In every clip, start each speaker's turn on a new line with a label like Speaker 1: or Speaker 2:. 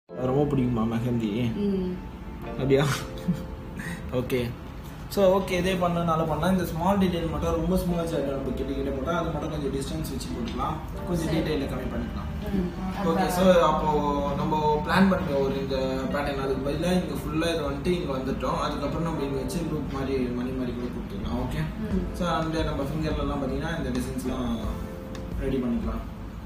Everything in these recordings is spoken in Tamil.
Speaker 1: ரொம்ப பிடிக்குமா மெஹந்தி
Speaker 2: ம்
Speaker 1: அப்படியா ஓகே ஸோ ஓகே இதே பண்ணனால பண்ணலாம் இந்த ஸ்மால் டீடைல் மட்டும் ரொம்ப ஸ்மால் சைடு நம்ம கிட்ட கிட்ட போட்டால் அது மட்டும் கொஞ்சம் டிஸ்டன்ஸ் வச்சு போட்டுக்கலாம் கொஞ்சம் டீடைலில் கம்மி பண்ணிக்கலாம்
Speaker 2: ம்
Speaker 1: ஓகே ஸோ அப்போ நம்ம பிளான் பண்ணுங்க ஒரு இந்த பேட்டர்ன் அதுக்கு பதிலாக இங்கே ஃபுல்லாக இது வந்துட்டு இங்கே வந்துட்டோம் அதுக்கப்புறம் நம்ம இங்கே வச்சு லூப் மாதிரி மணி மாதிரி கூட கொடுத்துக்கலாம் ஓகே
Speaker 2: ம்
Speaker 1: ஸோ அந்த நம்ம ஃபிங்கர்லலாம் பார்த்தீங்கன்னா இந்த டிசைன்ஸ்லாம் ரெடி பண்ணிக்கலாம்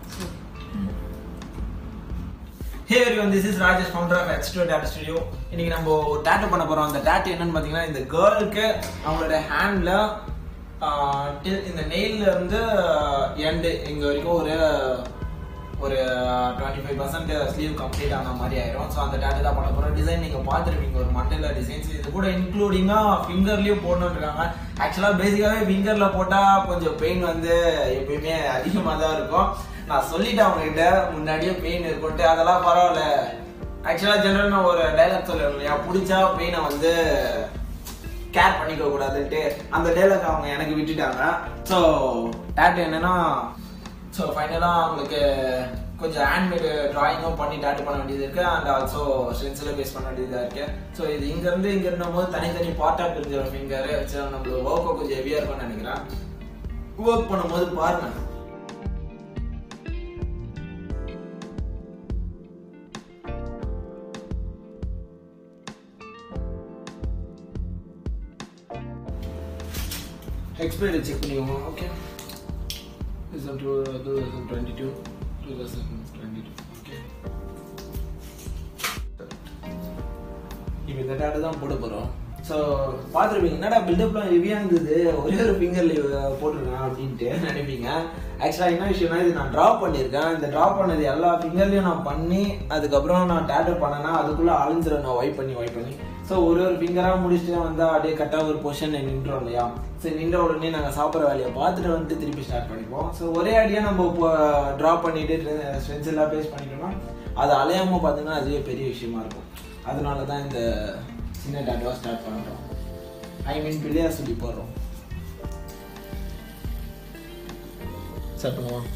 Speaker 1: hey everyone this is Rajesh founder of Extro data studio இன்னைக்கு நம்ம ஒரு டேட்டு பண்ண போறோம் அந்த டேட்டு என்னன்னு பார்த்தீங்கன்னா இந்த கேர்ளுக்கு அவங்களோட ஹேண்ட்ல இந்த நெயில்ல இருந்து எண்டு இங்க வரைக்கும் ஒரு ஒரு twenty five percent sleeve complete ஆன மாதிரி ஆயிரும் ஸோ அந்த டேட்டு தான் பண்ண போறோம் டிசைன் நீங்க பார்த்துருப்பீங்க ஒரு மண்டல டிசைன்ஸ் இது கூட இன்க்ளூடிங்கா ஃபிங்கர்லயும் போடணும்னு இருக்காங்க ஆக்சுவலா பேசிக்காவே ஃபிங்கர்ல போட்டா கொஞ்சம் பெயின் வந்து எப்பயுமே அதிகமாக தான் இருக்கும் நான் சொல்லிட்டேன் அவங்க கிட்ட முன்னாடியே பெயின் இருக்கும்ட்டு அதெல்லாம் பரவாயில்ல ஆக்சுவலா ஜெனரல் நான் ஒரு டைலாக் சொல்லுவேன் இல்லையா பிடிச்சா பெயினை வந்து கேர் பண்ணிக்க கூடாதுன்ட்டு அந்த டைலாக் அவங்க எனக்கு விட்டுட்டாங்க ஸோ டேட்டு என்னன்னா ஸோ ஃபைனலாக அவங்களுக்கு கொஞ்சம் ஹேண்ட்மேடு ட்ராயிங்கும் பண்ணி டேட்டு பண்ண வேண்டியது இருக்கு அண்ட் ஆல்சோ ஸ்ட்ரென்ஸில் பேஸ் பண்ண வேண்டியதாக இருக்கு ஸோ இது இங்கேருந்து இங்கே இருந்தபோது தனித்தனி பார்ட்டாக பிரிஞ்சிடும் ஃபிங்கர் ஸோ நம்மளுக்கு ஒர்க்கும் கொஞ்சம் ஹெவியாக இருக்கும்னு நினைக்கிறேன் ஒர்க் பண்ணும்போது பாருங்க எக்ஸ்பைரி செக் பண்ணிக்கோங்க okay December two thousand twenty two two thousand twenty two okay இப்போ இந்த டேட்டு தான் போட போகிறோம் ஸோ பார்த்துருப்பீங்க என்னடா பில்டப்லாம் ஹெவியாக இருந்தது ஒரே ஒரு ஃபிங்கர்ல போட்டிருக்கேன் அப்படின்ட்டு நினைப்பீங்க ஆக்சுவலாக என்ன விஷயம்னா இது நான் ட்ரா பண்ணியிருக்கேன் இந்த ட்ரா பண்ணது எல்லா ஃபிங்கர்லையும் நான் பண்ணி அதுக்கப்புறம் நான் டேட்டு பண்ணேன்னா அதுக்குள்ளே அழிஞ்சிடும் நான் ஒயிட் பண்ணி ஒயிட் பண்ணி ஸோ ஒரு ஒரு ஃபிங்கராக முடிச்சுட்டு வந்தால் அப்படியே கரெக்டாக ஒரு பொசிஷன் நின்றோம் இல்லையா சரி நின்ற உடனே நாங்கள் சாப்பிட்ற வேலையை பார்த்துட்டு வந்துட்டு திருப்பி ஸ்டார்ட் பண்ணிப்போம் ஸோ ஒரே அடியாக நம்ம இப்போ ட்ரா பண்ணிட்டு ஸ்ட்ரென்ஸ் எல்லாம் பேஸ் பண்ணிட்டோம்னா அது அலையாமல் பார்த்தீங்கன்னா அதுவே பெரிய விஷயமா இருக்கும் அதனால தான் இந்த சின்ன டாட்டாவை ஸ்டார்ட் பண்ணுறோம் ஐ மீன் பிள்ளையார் சொல்லி போடுறோம் ஸ்டார்ட் பண்ணுவோம்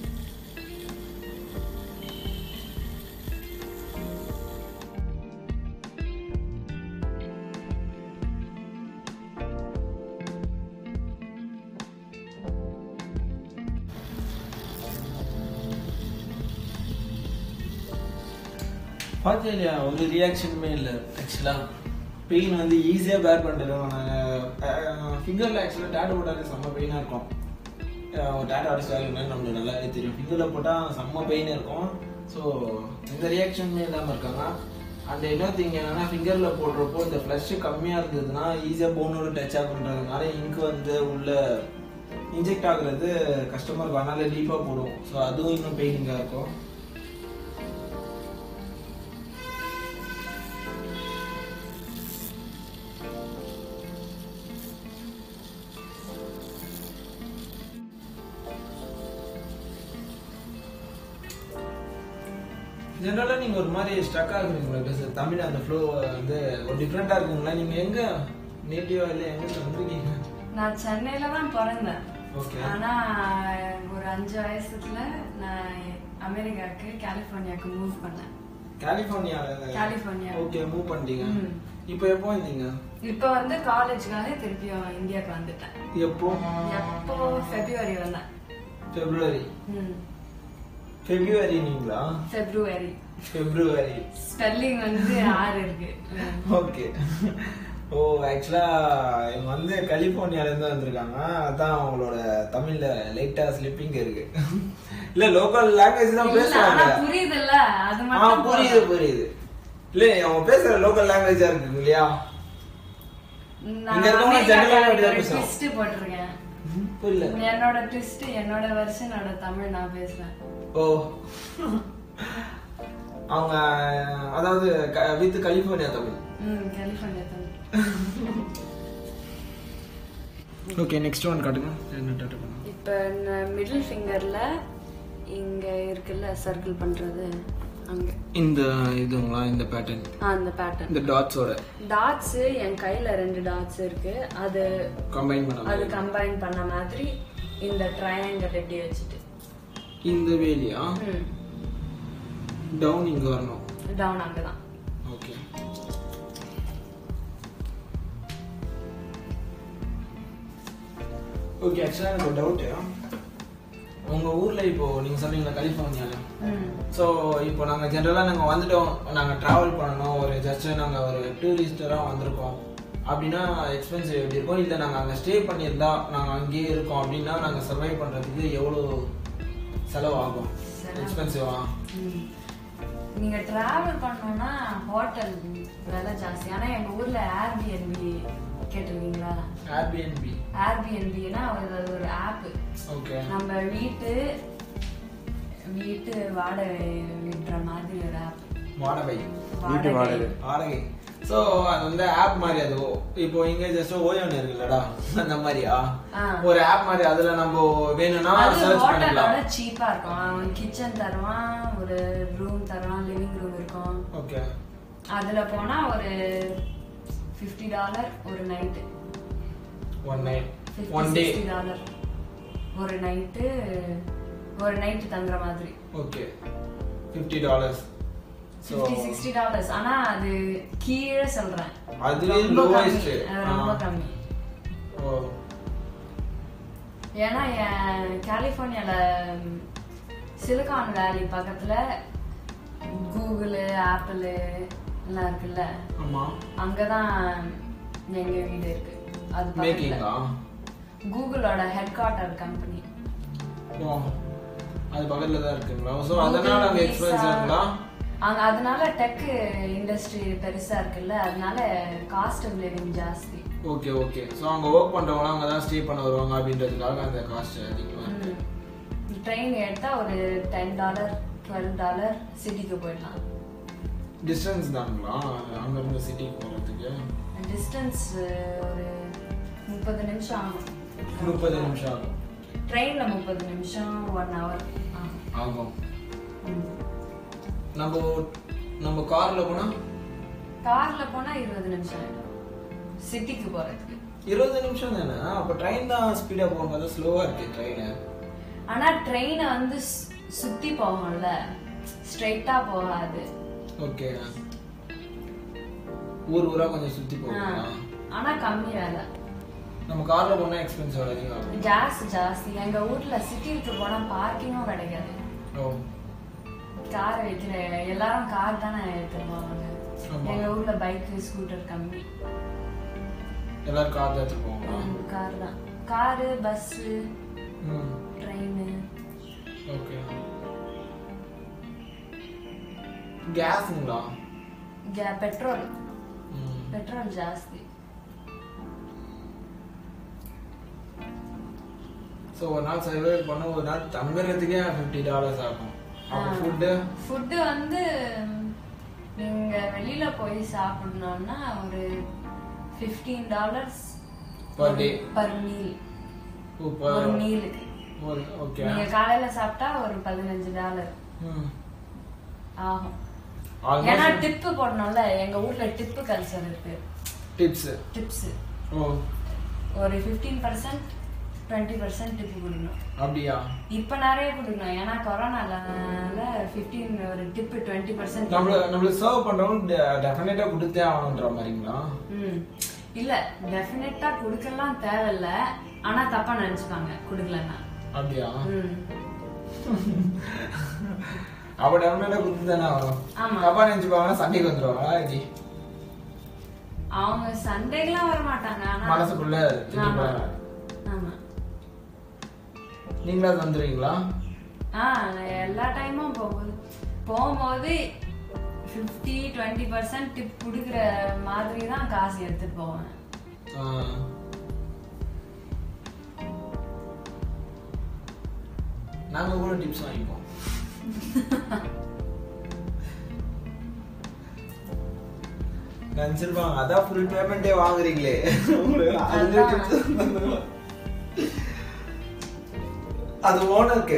Speaker 1: பார்த்தேன் இல்லையா ஒரு ரியாக்ஷனுமே இல்லை ஆக்சுவலாக பெயின் வந்து ஈஸியாக பேர் பண்ணிடுறோம் நாங்கள் ஃபிங்கரில் ஆக்சுவலாக டேட்டு போட்டாலே செம்ம பெயினாக இருக்கும் அஹ் ஒரு டேட்டு அடிச்சு வேலைன்னு நம்மளுக்கு நல்லாவே தெரியும் ஃபிங்கரில் போட்டால் செம்ம பெயின் இருக்கும் ஸோ எந்த ரியாக்ஷனுமே இல்லாமல் இருக்காங்க அண்ட் இன்னொரு திங் என்னன்னா ஃபிங்கரில் போடுறப்போ இந்த ஃப்ளஷ் கம்மியாக இருந்ததுன்னா ஈஸியாக போனோட டச் ஆகுன்றதுனால இங்கு வந்து உள்ள இன்ஜெக்ட் ஆகுறது கஷ்டமாக இருக்கும் அதனால டீப்பாக போடுவோம் ஸோ அதுவும் இன்னும் பெயினிங்காக இருக்கும் ஜென்ரலாக நீங்கள் ஒரு மாதிரி ஸ்ட்ரக் ஆகுறீங்களா பேச தமிழ் அந்த ஃப்ளோ வந்து ஒரு டிஃப்ரெண்ட்டாக இருக்குங்களா நீங்கள் எங்கே நேட்டிவாக இல்லை எங்கே வந்திருக்கீங்க
Speaker 2: நான் சென்னையில தான் பிறந்தேன்
Speaker 1: ஓகே
Speaker 2: ஆனா ஒரு அஞ்சு வயசுல நான் அமெரிக்காக்கு கலிபோர்னியாக்கு மூவ் பண்ணேன்
Speaker 1: கலிஃபோர்னியாவில்
Speaker 2: கலிபோர்னியா
Speaker 1: ஓகே மூவ் பண்ணிட்டீங்க
Speaker 2: ம்.
Speaker 1: இப்போ எப்போ வந்தீங்க
Speaker 2: இப்போ வந்து காலேஜ்க்காக திருப்பியும் இந்தியாவுக்கு வந்துட்டேன்
Speaker 1: எப்போ
Speaker 2: எப்போ ஃபெப்ரவரி வந்தேன்
Speaker 1: பிப்ரவரி
Speaker 2: ம்
Speaker 1: பிப்ரவரி நீங்களா
Speaker 2: ஃபெப்ரவரி
Speaker 1: பிப்ரவரி
Speaker 2: ஸ்பெல்லிங் வந்து ஆறு இருக்கு ம்.
Speaker 1: ஓகே ஓ ஆக்சுவலா இவங்க வந்து கலிபோர்னியால இருந்து வந்திருக்காங்க அதான் அவங்களோட தமிழ்ல லைட்டா ஸ்லிப்பிங் இருக்கு இல்ல லோக்கல் லாங்குவேஜ் தான்
Speaker 2: இல்ல, ஆனா
Speaker 1: பேசுவாங்க
Speaker 2: புரியுதுல்ல அது
Speaker 1: ஆ
Speaker 2: மட்டும்
Speaker 1: புரியுது புரியுது இல்ல அவங்க பேசுற லோக்கல் லாங்குவேஜா இருக்கு இல்லையா
Speaker 2: நான்
Speaker 1: இங்க இருக்கவங்க
Speaker 2: அமெரிக்காக்கு
Speaker 1: general ஆ அப்படிதான்
Speaker 2: ஒரு
Speaker 1: பேசுவோம்.
Speaker 2: twist போட்டிருக்கேன்
Speaker 1: புரியல
Speaker 2: என்னோட ட்விஸ்ட் என்னோட வருஷனோட தமிழ் நான் பேசுறேன்
Speaker 1: ஓ அவங்க அதாவது with California Tamil
Speaker 2: hmm California Tamil
Speaker 1: okay next one காட்டுங்க என்ன டாட்டா பண்ணுங்க
Speaker 2: இப்போ மிடில் ஃபிங்கர்ல இங்க இருக்குல்ல சர்க்கிள் பண்றது அங்க
Speaker 1: இந்த இதுங்களா இந்த பேட்டர்ன்
Speaker 2: ஆ, அந்த பேட்டர்ன்
Speaker 1: இந்த டாட்ஸோட
Speaker 2: டாட்ஸ் என் கையில ரெண்டு டாட்ஸ் இருக்கு அது
Speaker 1: கம்பைன் பண்ண
Speaker 2: அது
Speaker 1: மாதிரி.
Speaker 2: கம்பைன் பண்ண மாதிரி இந்த ட்ரையாங்கிள் எப்படி வச்சுட்டு
Speaker 1: இந்த வேலியா
Speaker 2: ம்
Speaker 1: டவுன் இங்க வரணும்
Speaker 2: டவுன் அங்கதான்
Speaker 1: ஓகே ஓகே ஆக்சுவலாக எனக்கு ஒரு டவுட்டு உங்கள் ஊரில் இப்போ நீங்கள் சொன்னீங்களா கலிஃபோர்னியாவில்
Speaker 2: ம்
Speaker 1: ஸோ இப்போ நாங்கள் ஜென்ரலாக நாங்கள் வந்துட்டோம் நாங்கள் ட்ராவல் பண்ணணும் ஒரு ஜஸ்ட் நாங்கள் ஒரு டூரிஸ்டராக வந்திருக்கோம் அப்படின்னா எக்ஸ்பென்சிவ் எப்படி இருக்கும் இல்லை நாங்கள் அங்கே ஸ்டே பண்ணியிருந்தா நாங்கள் அங்கேயே இருக்கோம் அப்படின்னா நாங்கள் சர்வை பண்ணுறதுக்கு எவ்வளோ செலவாகும்
Speaker 2: செலவு.
Speaker 1: எக்ஸ்பென்சிவா
Speaker 2: ம். நீங்க டிராவல் பண்ணணும்னா ஹோட்டல் விலை ஜாஸ்தி ஆனா எங்க ஊர்ல ஏர்பிஎன்பி கேட்டிருக்கீங்களா
Speaker 1: ஏர்பிஎன்பி
Speaker 2: ஏர்பிஎன்பினா ஒரு ஒரு ஆப்
Speaker 1: ஓகே
Speaker 2: நம்ம வீட்டு வீட்டு வாடகை விடுற மாதிரி ஒரு ஆப்
Speaker 1: வாடகை
Speaker 3: வீட்டு வாடகை.
Speaker 1: வாடகை ஸோ அது வந்து ஆப் மாதிரி அது இப்போ இங்க ஜஸ்ட் ஓயோன் இருக்குல்லடா அந்த மாதிரியா
Speaker 2: ஆ.
Speaker 1: ஒரு ஆப் மாதிரி அதுல நம்ம வேணும்னா
Speaker 2: அது
Speaker 1: சர்ச் பண்ணிக்கலாம்
Speaker 2: ஹோட்டலோட சீப்பா இருக்கும் அவன் கிச்சன் தருவான் ஒரு ரூம் தருவான் லிவிங் ரூம் இருக்கும்
Speaker 1: ஓகே
Speaker 2: அதுல போனா ஒரு 50 டாலர் ஒரு night
Speaker 1: one night one day
Speaker 2: dollar ஒரு நைட்டு ஒரு நைட்டு தங்குற மாதிரி
Speaker 1: okay fifty dollars so
Speaker 2: 50 sixty dollars ஆனா அது கீழே சொல்றேன்
Speaker 1: அதுவே
Speaker 2: ரொம்ப கம்மி.
Speaker 1: lowest.
Speaker 2: அது ரொம்ப
Speaker 1: ஆ.
Speaker 2: கம்மி
Speaker 1: ஓ
Speaker 2: ஏன்னா என் கலிஃபோர்னியால சிலிகான் வேலி பக்கத்துல கூகுள் ஆப்பிள் எல்லாம் இருக்குல்ல
Speaker 1: ஆமா
Speaker 2: அங்கதான் எங்க வீடு இருக்கு அது பக்கத்துல
Speaker 1: மேக்கிங்கா
Speaker 2: கூகுளோட ஹெட் குவார்டர் கம்பெனி
Speaker 1: ஓ அது பக்கத்துல தான் இருக்குங்களா ஸோ அதனால அங்கே எக்ஸ்பென்ஸ் இருக்குங்களா
Speaker 2: அங்க அதனால டெக் இண்டஸ்ட்ரி பெருசா இருக்குல்ல அதனால காஸ்ட் ஆஃப் லிவிங் ஜாஸ்தி
Speaker 1: ஓகே ஓகே ஸோ அங்கே ஒர்க் பண்ணுறவங்களாம் அங்கே தான் ஸ்டே பண்ண வருவாங்க அப்படின்றதுக்காக அந்த காஸ்ட் அதிகமாக இருக்கு
Speaker 2: ட்ரெயின் எடுத்தா ஒரு டென் டாலர் டுவெல் டாலர் சிட்டிக்கு போயிடலாம்
Speaker 1: டிஸ்டன்ஸ் தானுங்களா அங்கேருந்து சிட்டிக்கு போகிறதுக்கு
Speaker 2: டிஸ்டன்ஸ் ஒரு முப்பது நிமிஷம் ஆகும்
Speaker 1: முப்பது நிமிஷம் ஆகும்
Speaker 2: ட்ரெயின்ல முப்பது நிமிஷம் ஒன் ஹவர் ஆகும்
Speaker 1: ஆகும் நம்ம நம்ம காரில் போனால்
Speaker 2: கார்ல போனா இருபது நிமிஷம் ஆயிடும் சிட்டிக்கு போறதுக்கு
Speaker 1: இருபது நிமிஷம் தானே அப்போ ட்ரெயின் தான் ஸ்பீடாக போகும்போது ஸ்லோவாக இருக்கு ட்ரெயின்
Speaker 2: ஆனா ட்ரெயினை வந்து சு- சுத்தி போகும்ல ஸ்ட்ரைட்டா போகாது
Speaker 1: ஓகே ஊர் ஊரா கொஞ்சம் சுற்றி
Speaker 2: ஆ.
Speaker 1: போகலாம்
Speaker 2: ஆனா கம்மி வேலை
Speaker 1: நம்ம காரில் போனால் எக்ஸ்பென்ஸ் அதிகம் ஆகும்
Speaker 2: கேஸ் ஜாஸ்தி எங்க ஊர்ல சிட்டிக்கு போனா பார்க்கிங்கும் கிடைக்காது
Speaker 1: ஓ
Speaker 2: கார் வைக்கிற எல்லாரும் கார் தானே எடுத்துட்டு போவாங்க
Speaker 1: ஆமா.
Speaker 2: எங்க ஊர்ல பைக் ஸ்கூட்டர் கம்மி
Speaker 1: எல்லாரும் கார் தான் எடுத்துட்டு போவாங்களா
Speaker 2: கார் தான் காரு பஸ்
Speaker 1: ம்
Speaker 2: ட்ரெயின்
Speaker 1: ஓகே கேஸுங்களா
Speaker 2: பெட்ரோல்
Speaker 1: ம்
Speaker 2: பெட்ரோல் ஜாஸ்தி
Speaker 1: ஸோ ஒரு நாள் சர்வே பண்ண ஒரு நாள் தங்குறதுக்கே ஃபிஃப்டி டாலர்ஸ் ஆகும் அப்போ ஃபுட்டு
Speaker 2: ஃபுட்டு வந்து நீங்க வெளியில போய் சாப்பிடணும்னா ஒரு fifteen dollars
Speaker 1: Per day.
Speaker 2: Per meal
Speaker 1: super
Speaker 2: ஒரு மீலுக்கு
Speaker 1: ஓகே
Speaker 2: நீங்க காலையில சாப்பிட்டா ஒரு பதினஞ்சு டாலர்
Speaker 1: ம்
Speaker 2: ஆகும் ஏன்னா
Speaker 1: ஆல்மோஸ்ட்
Speaker 2: டிப்பு போடணும்ல எங்க ஊர்ல டிப்பு கல்ச்சர் இருக்கு
Speaker 1: டிப்ஸ்
Speaker 2: டிப்ஸ்
Speaker 1: ஓ
Speaker 2: ஒரு fifteen percent twenty percent tip கொடுக்கணும்
Speaker 1: அப்படியா
Speaker 2: இப்ப நிறைய கொடுக்கணும் ஏன்னா கொரோனால ஃபிஃப்டீன் ஒரு டிப்பு டுவெண்ட்டி பர்சன்ட்
Speaker 1: நம்மள நம்மளுக்கு சர்வ் பண்றவங்க டெஃபினட்டா கொடுத்தே ஆகணுன்ற மாதிரிங்களா
Speaker 2: ம் இல்ல டெஃபினட்டா கொடுக்கலாம் தேவையில்ல ஆனா தப்பா நினைச்சுப்பாங்க கொடுக்கலன்னா
Speaker 1: அப்படியா
Speaker 2: ம்
Speaker 1: அப்ப டெஃபினட்டா கொடுத்து தானே ஆகணும்
Speaker 2: ஆமா.
Speaker 1: தப்பா நினைச்சுப்பாங்கன்னா சண்டைக்கு வந்துருவாங்களா இது
Speaker 2: அவங்க சண்டைக்கெல்லாம் வர மாட்டாங்க ஆனா
Speaker 1: மனசுக்குள்ள
Speaker 2: ஆமா
Speaker 1: திணிப்பாங்க.
Speaker 2: ஆமா
Speaker 1: நீங்களா தந்துருவீங்களா
Speaker 2: ஆ நான் எல்லா டைமும் போகும்போது போகும்போது ஃபிஃப்டி டுவெண்ட்டி பர்சன்ட் டிப் கொடுக்குற மாதிரி தான் காசு எடுத்துட்டு போவேன்
Speaker 1: ஆ. நாங்க கூட டிப்ஸ் வாங்கிப்போம் நினைச்சிருப்பாங்க அதான் ஃபுல் பேமெண்டே வாங்குறீங்களே உங்களுக்கு அதுலயே
Speaker 2: அதான்.
Speaker 1: tips தந்துருவாங்க. அது ஓனருக்கு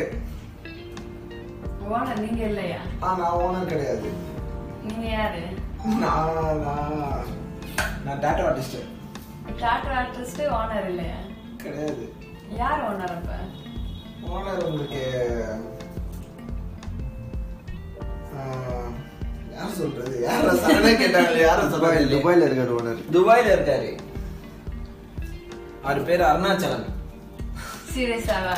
Speaker 2: ஓனர் நீங்க இல்லையா
Speaker 1: ஆ நான் ஓனர் கிடையாது
Speaker 2: நீங்க யாரு
Speaker 1: நான் நான் நான் data artist
Speaker 2: Tata artist owner இல்லையா
Speaker 1: கிடையாது
Speaker 2: யார் ஓனர் அப்ப
Speaker 1: ஓனர் உங்களுக்கு ஆ, யார் சொல்றது யாரும் சரணே கேட்டாங்களே யாரும்
Speaker 3: துபாய்
Speaker 1: சொல்றது
Speaker 3: துபாயில இருக்காரு ஓனர்
Speaker 1: துபாயில இருக்காரு அவர் பேர் அருணாச்சலம்
Speaker 2: சீரியஸாவா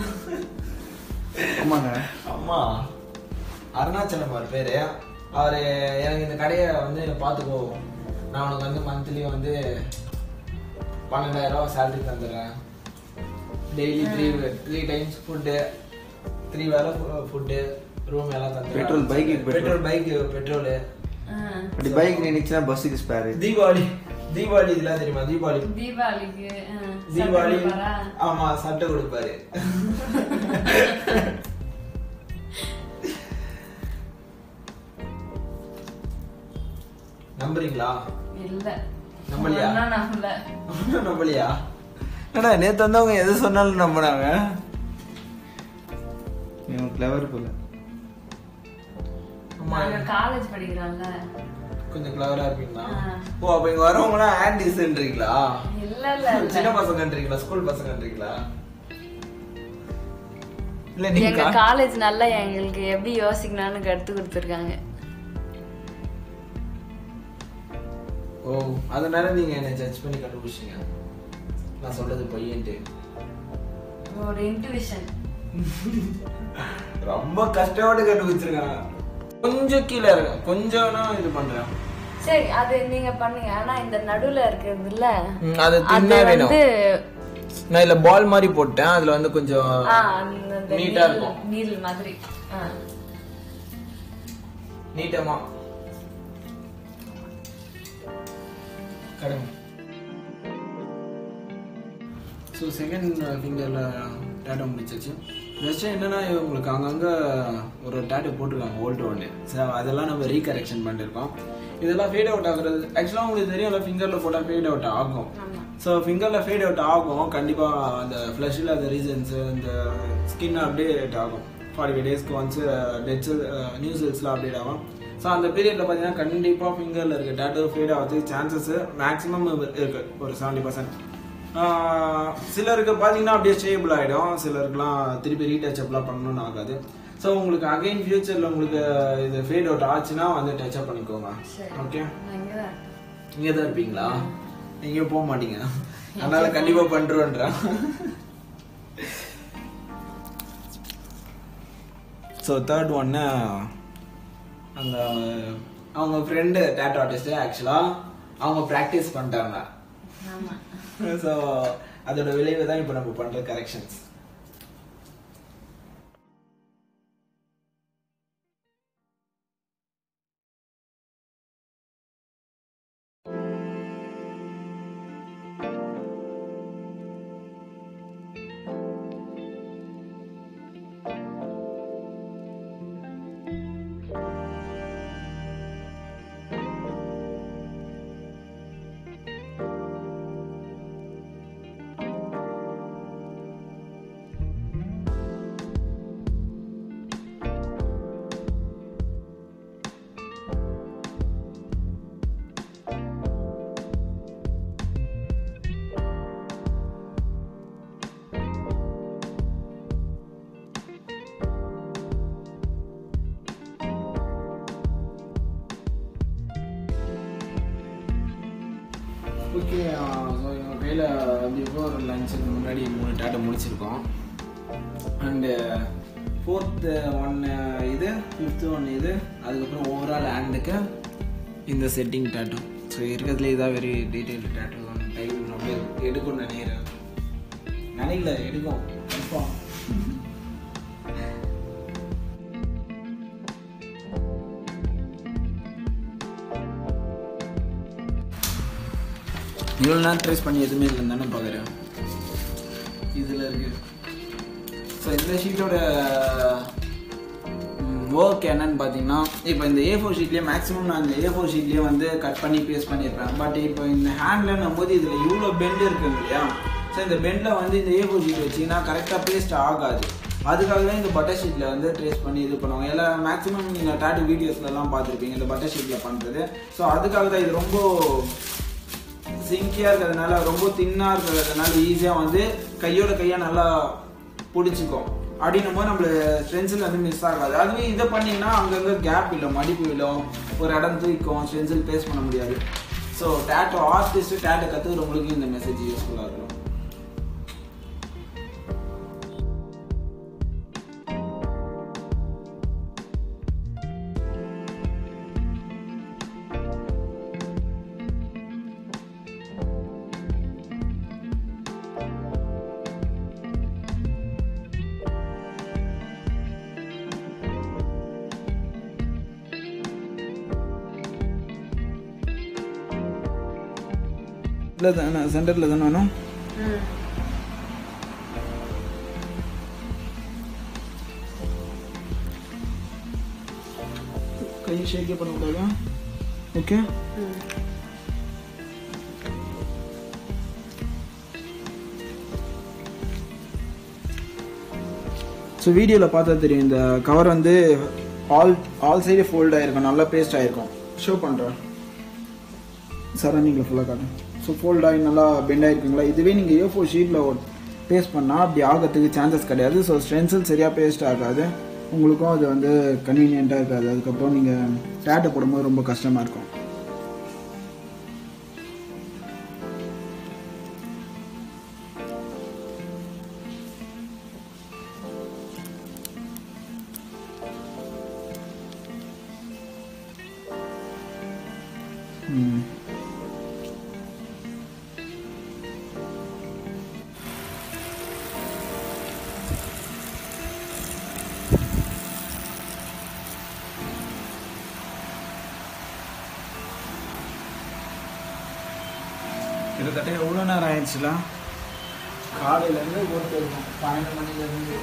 Speaker 3: ஆமாங்க
Speaker 1: அம்மா அருணாச்சலம் அவர் பேரு அவரு எனக்கு இந்த கடையை வந்து பார்த்துக்கோ நான் உனக்கு வந்து மந்த்லி வந்து பன்னெண்டாயிரம் ரூபா சேலரி தந்துடுறேன் daily three three times food three வேலை ஃபுட்டு ரூம் எல்லாம் தந்துடுறேன்
Speaker 3: Petrol, bike க்கு petrol.
Speaker 1: பெட்ரோல் பைக்கு பெட்ரோலு
Speaker 2: ஆ.
Speaker 3: அப்படி பைக் நினைச்சுன்னா பஸ்ஸுக்கு ஸ்பேரு
Speaker 1: தீபாவளி தீபாவளி இதெல்லாம் தெரியுமா தீபாவளி
Speaker 2: தீபாவளிக்கு ஆ,
Speaker 1: தீபாவளி
Speaker 2: சட்டை கொடுப்பாரா?
Speaker 1: ஆமா சட்டை கொடுப்பாரு நம்புறீங்களா
Speaker 2: இல்ல
Speaker 1: நம்பலையா?
Speaker 2: ஒண்ணும் நம்பல
Speaker 1: நம்பலையா என்னடா நேத்து வந்தவங்க எது சொன்னாலும் நம்புறாங்க
Speaker 3: இவன் கிளவர் போல
Speaker 1: ஆமா
Speaker 2: நாங்க காலேஜ் படிக்கிறோம்ல
Speaker 1: கொஞ்சம் கிளவரா இருப்பீங்களா
Speaker 2: ஆ.
Speaker 1: ஓ அப்ப இங்க வரவங்களாம் ஆன்டிஸ்ன்றீங்களா
Speaker 2: இல்ல இல்ல இல்ல
Speaker 1: சின்ன பசங்கன்றீங்களா ஸ்கூல் பசங்கன்றீங்களா இல்ல
Speaker 2: எங்க
Speaker 1: நீங்க
Speaker 2: காலேஜ் நல்லா எங்களுக்கு எப்படி யோசிக்கணும்னு கத்து கொடுத்துருக்காங்க
Speaker 1: ஓ அதனால நீங்க என்ன ஜட்ஜ் பண்ணி கண்டுபிடிச்சீங்க நான் சொல்றது பொய்யன்ட்டு
Speaker 2: ஒரு இன்ட்யூஷன்
Speaker 1: ரொம்ப கஷ்டப்பட்டு கண்டுபிடிச்சிருக்காங்க கொஞ்சம் கீழே இருக்கு கொஞ்சம் நான் இது பண்றேன்
Speaker 2: சரி அது நீங்க பண்ணுங்க ஆனா இந்த நடுவுல இருக்கிறது இல்ல
Speaker 1: ம், அது
Speaker 2: அது
Speaker 1: தின்னா வேணும்
Speaker 2: வந்து
Speaker 1: நான் இதுல பால் மாதிரி போட்டேன் அதுல வந்து கொஞ்சம்
Speaker 2: ஆ, அந்த அந்த
Speaker 1: நீட்டா
Speaker 2: நீல்
Speaker 1: இருக்கும்.
Speaker 2: நீல் மாதிரி ஆ.
Speaker 1: நீட்டமா கடமை ஸோ செகண்ட் ஃபிங்கரில் டேட்டோ முடிச்சாச்சு ஜஸ்ட் என்னன்னா உங்களுக்கு அங்கங்கே ஒரு டேட்டோ போட்டிருக்காங்க ஓல்டு ஒன்று ஸோ அதெல்லாம் நம்ம ரீகரெக்ஷன் பண்ணியிருக்கோம் இதெல்லாம் ஃபேட் அவுட் ஆகுறது ஆக்சுவலாக உங்களுக்கு தெரியும்ல ஃபிங்கரில் போட்டால் ஃபேட் அவுட் ஆகும்
Speaker 2: ஆமா
Speaker 1: ஸோ ஃபிங்கரில் ஃபேட் அவுட் ஆகும் கண்டிப்பாக அந்த ஃப்ளஷில் அந்த ரீசன்ஸு இந்த ஸ்கின் அப்டேட் ஆகும் ஃபார்ட்டி ஃபைவ் டேஸ்க்கு ஒன்ஸ் டெட்ஸ் நியூ செல்ஸ்லாம் அப்டேட் ஆகும் ஸோ அந்த பீரியடில் பார்த்தீங்கன்னா கண்டிப்பாக ஃபிங்கரில் இருக்க டேட்டோ ஃபேட் ஆகிறதுக்கு சான்சஸ் மேக்ஸிமம் இருக்கு ஒரு செவன்ட்டி பர்சன்ட் சிலருக்கு பார்த்தீங்கன்னா அப்படியே ஸ்டேபிள் ஆகிடும் சிலருக்குலாம் திருப்பி ரீடச் அப்லாம் பண்ணணும்னு ஆகாது ஸோ உங்களுக்கு அகைன் ஃபியூச்சரில் உங்களுக்கு இது ஃபேட் அவுட் ஆச்சுன்னா வந்து டச் அப் பண்ணிக்கோங்க
Speaker 2: சரி.
Speaker 1: ஓகே
Speaker 2: நான் இங்கதான் இருக்கேன்.
Speaker 1: இங்கே தான் இருப்பீங்களா எங்கேயும் போக மாட்டீங்க அதனால கண்டிப்பா பண்றோன்றேன் ஸோ தேர்ட் ஒன்னு அந்த அவங்க ஃப்ரெண்டு டேட்டோ ஆர்டிஸ்ட் ஆக்சுவலாக அவங்க ப்ராக்டிஸ் பண்ணிட்டாங்க
Speaker 2: ஆமா
Speaker 1: ஸோ அதோட விளைவு தான் இப்போ நம்ம பண்ற கரெக்ஷன்ஸ் ஓகே ஸோ எங்கள் கையில் பிஃபோர் லஞ்சுக்கு முன்னாடி மூணு டேட்டை முடிச்சிருக்கோம் அண்டு ஃபோர்த்து ஒன்று இது ஃபிஃப்த்து ஒன்று இது அதுக்கப்புறம் ஓவரால் ஹேண்டுக்கு இந்த செட்டிங் டேட்டோ ஸோ இருக்கிறதுலே இதான் வெரி டீட்டெயில் டேட்டோ டைம் ரொம்ப எடுக்கும்னு நினைக்கிறேன் நினைக்கல எடுக்கும் கன்ஃபார்ம் இவ்வளோ நேரம் ட்ரேஸ் பண்ணி எதுவுமே இல்லைன்னு தானே பார்க்குறேன் இதில் இருக்கு ஸோ இந்த ஷீட்டோட ஒர்க் என்னன்னு பார்த்தீங்கன்னா இப்போ இந்த ஏ ஃபோர் ஷீட்லேயே மேக்ஸிமம் நான் இந்த ஏ ஃபோர் ஷீட்லேயே வந்து கட் பண்ணி பேஸ்ட் பண்ணியிருப்பேன் பட் இப்போ இந்த ஹேண்ட்லன்னும் போது இதில் இவ்வளோ பெண்ட் இருக்குங்க இல்லையா ஸோ இந்த பெண்டில் வந்து இந்த ஏ ஃபோர் ஷீட் வச்சிங்கன்னா கரெக்டாக பேஸ்ட் ஆகாது அதுக்காக தான் இந்த பட்டர் ஷீட்டில் வந்து ட்ரேஸ் பண்ணி இது பண்ணுவாங்க எல்லாம் மேக்ஸிமம் நீங்கள் டேட்டு வீடியோஸ்லலாம் பார்த்துருப்பீங்க இந்த பட்டர் ஷீட்டில் பண்ணுறது ஸோ அதுக்காக தான் இது ரொம்ப சிங்கியாக இருக்கிறதுனால ரொம்ப தின்னாக இருக்கிறதுனால ஈஸியாக வந்து கையோட கையாக நல்லா பிடிச்சிக்கும் அப்படின்னும் போது நம்மளுக்கு ஸ்ட்ரென்சில் வந்து மிஸ் ஆகாது அதுவே இதை பண்ணீங்கன்னா அங்கங்கே கேப் இல்லை மடிப்பு விழும் ஒரு இடம் தூக்கும் ஸ்ட்ரென்சில் பேஸ் பண்ண முடியாது ஸோ டேட்டோ ஆர்டிஸ்ட் டேட்டோ கற்றுக்கிறவங்களுக்கு இந்த மெசேஜ் யூஸ்ஃபுல்லாக இருக்கும் இல்லை தானே சென்டரில் தானே வேணும்
Speaker 2: ம்
Speaker 1: கையை ஷேக்கே பண்ணக்கூடாதா ஓகே
Speaker 2: ம்
Speaker 1: ஸோ வீடியோவில் பார்த்தா தெரியும் இந்த கவர் வந்து ஆல் ஆல் சைடு ஃபோல்ட் ஆகிருக்கும் நல்லா பேஸ்ட் ஆகிருக்கும் ஷோ பண்ணுறேன் சரௌண்டிங்கில் ஃபுல்லாக காட்டும் ஸோ ஃபோல்ட் ஆகி நல்லா பெண்ட் ஆகிருக்குங்களா இதுவே நீங்கள் ஏ ஃபோர் ஷீட்டில் பேஸ்ட் பண்ணால் அப்படி ஆகிறதுக்கு சான்சஸ் கிடையாது ஸோ ஸ்ட்ரென்சில் சரியாக பேஸ்ட் ஆகாது உங்களுக்கும் அது வந்து கன்வீனியண்ட்டாக இருக்காது அதுக்கப்புறம் நீங்கள் டேட்டை போடும்போது ரொம்ப கஷ்டமாக இருக்கும் ம் கிட்டத்தட்ட எவ்வளோ நேரம் ஆயிடுச்சுலாம் காலையிலேருந்து ஒர்க் இருக்கும் பன்னெண்டு மணிலேருந்து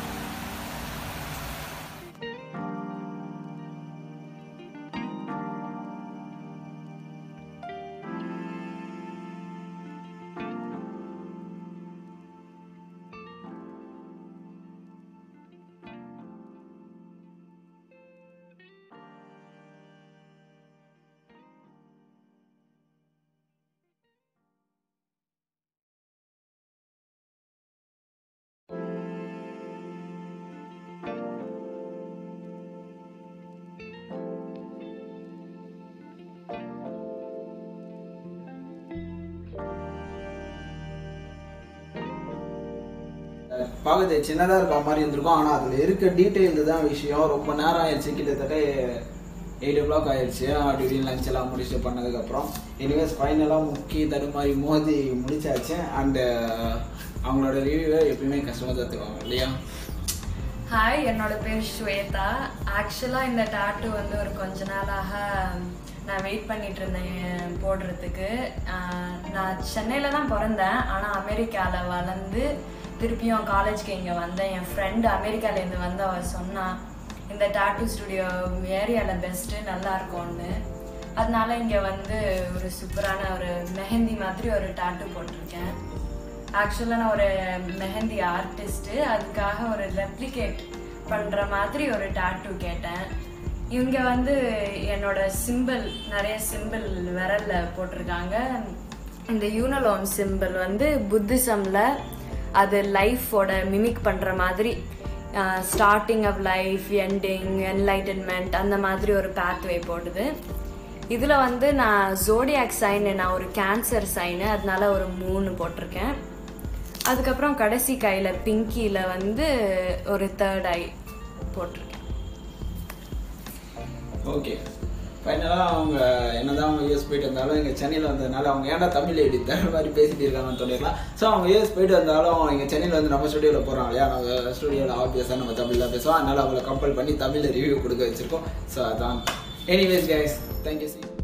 Speaker 1: பார்க்கறது சின்னதாக இருக்க மாதிரி இருந்திருக்கும் ஆனால் அதில் இருக்க டீட்டெயில் தான் விஷயம் ரொம்ப நேரம் ஆயிடுச்சு கிட்டத்தட்ட எயிட் ஓ கிளாக் ஆயிடுச்சு அப்படி இப்படின்னு லஞ்ச் எல்லாம் முடிச்சுட்டு பண்ணதுக்கப்புறம் எனிவேஸ் ஃபைனலாக முக்கி தடுமாறி மோதி முடிச்சாச்சு அண்டு அவங்களோட ரிவ்யூவை எப்பயுமே கஸ்டமர் தத்துவாங்க இல்லையா
Speaker 2: ஹாய் என்னோட பேர் ஸ்வேதா ஆக்சுவலாக இந்த டாட்டு வந்து ஒரு கொஞ்ச நாளாக நான் வெயிட் பண்ணிட்டு இருந்தேன் போடுறதுக்கு ஆஹ் நான் சென்னையில் தான் பிறந்தேன் ஆனால் அமெரிக்காவில் வளர்ந்து திருப்பியும் காலேஜ்க்கு இங்கே வந்தேன் என் ஃப்ரெண்டு அமெரிக்காலேருந்து வந்து அவள் சொன்னா இந்த டாட்டு ஸ்டுடியோ ஏரியாவில் பெஸ்ட்டு நல்லா இருக்கும்னு அதனால இங்கே வந்து ஒரு சூப்பரான ஒரு மெஹந்தி மாதிரி ஒரு டாட்டு போட்டிருக்கேன் ஆக்சுவலாக நான் ஒரு மெஹந்தி ஆர்டிஸ்ட்டு அதுக்காக ஒரு ரெப்ளிகேட் பண்ணுற மாதிரி ஒரு டாட்டூ கேட்டேன் இவங்க வந்து என்னோட சிம்பிள் நிறைய சிம்பிள் விரல்ல போட்டிருக்காங்க இந்த யூனலோன் சிம்பிள் வந்து புத்திசமில் அது லைஃபோட மிமிக் பண்ணுற மாதிரி starting of life ending enlightenment அந்த மாதிரி ஒரு பேத்வே போடுது இதில் வந்து நான் ஜோடியாக் சைனு நான் ஒரு கேன்சர் சைனு அதனால ஒரு மூணு போட்டிருக்கேன் அதுக்கப்புறம் கடைசி கையில் பிங்கியில் வந்து ஒரு தேர்ட் ஐ போட்டிருக்கேன்
Speaker 1: ஓகே ஃபைனலாக அவங்க என்னதான் அவங்க யூஎஸ் போயிட்டு வந்தாலும் எங்கள் சென்னையில் வந்ததுனால அவங்க ஏன்டா தமிழ் எடி தர மாதிரி பேசிட்டு இருக்காங்கன்னு சொல்லிடலாம் ஸோ அவங்க யூஎஸ் போயிட்டு வந்தாலும் எங்கள் சென்னையில் வந்து நம்ம ஸ்டுடியோவில் போகிறாங்க இல்லையா நம்ம ஸ்டுடியோவில் ஆப்வியஸாக நம்ம தமிழ் தான் பேசுவோம் அதனால அவங்கள கம்பல் பண்ணி தமிழில் ரிவ்யூ கொடுக்க வச்சிருக்கோம் ஸோ அதான் எனிவேஸ் கைஸ் தேங்க்யூ